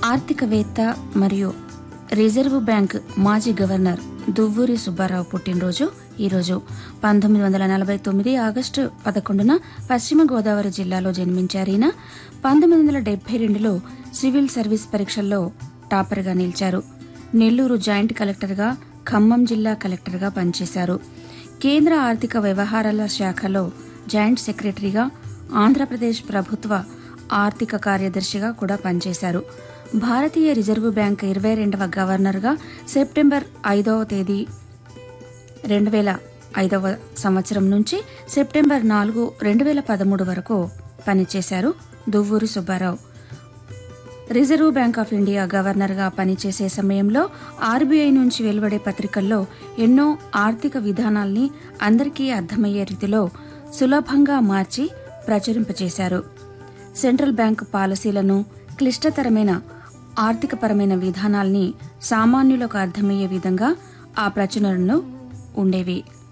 ఆర్థికవేత్త మరియు reserve bank మాజీ గవర్నర్ దువ్వూరి సుబ్బారావు పుట్టినరోజు ఈరోజు పంతొమ్మిది వందల నలభై తొమ్మిది ఆగస్టు పదకొండున పశ్చిమ గోదావరి జిల్లాలో జన్మించారు ఈయన పంతొమ్మిది వందల డెబ్బై రెండులో సివిల్ సర్వీస్ పరీక్షల్లో టాపర్గా నిలిచారు నెల్లూరు జాయింట్ కలెక్టర్గా ఖమ్మం జిల్లా కలెక్టర్గా పనిచేశారు కేంద్ర ఆర్థిక వ్యవహారాల శాఖలో జాయింట్ సెక్రటరీగా ఆంధ్రప్రదేశ్ ప్రభుత్వ ఆర్థిక కార్యదర్శిగా కూడా పనిచేశారు భారతీయ రిజర్వ్ బ్యాంక్ ఇరవై రెండవ గవర్నర్గా సెప్టెంబర్ ఐదవ తేదీ రెండు వేల ఐదవ సంవత్సరం నుంచి సెప్టెంబర్ నాలుగు రెండు వేల పదమూడు వరకు పనిచేశారు Duvvuri Subbarao reserve bank of India గవర్నర్గా పనిచేసే సమయంలో ఆర్బీఐ నుంచి వెలువడే పత్రికల్లో ఎన్నో ఆర్థిక విధానాల్ని అందరికీ అర్థమయ్యే రీతిలో సులభంగా మార్చి ప్రచురింపచేశారు సెంట్రల్ బ్యాంక్ పాలసీలను క్లిష్టతరమైన ఆర్థికపరమైన విధానాల్ని సామాన్యులకు అర్థమయ్యే విధంగా ఆ ప్రచురణలు ఉండేవి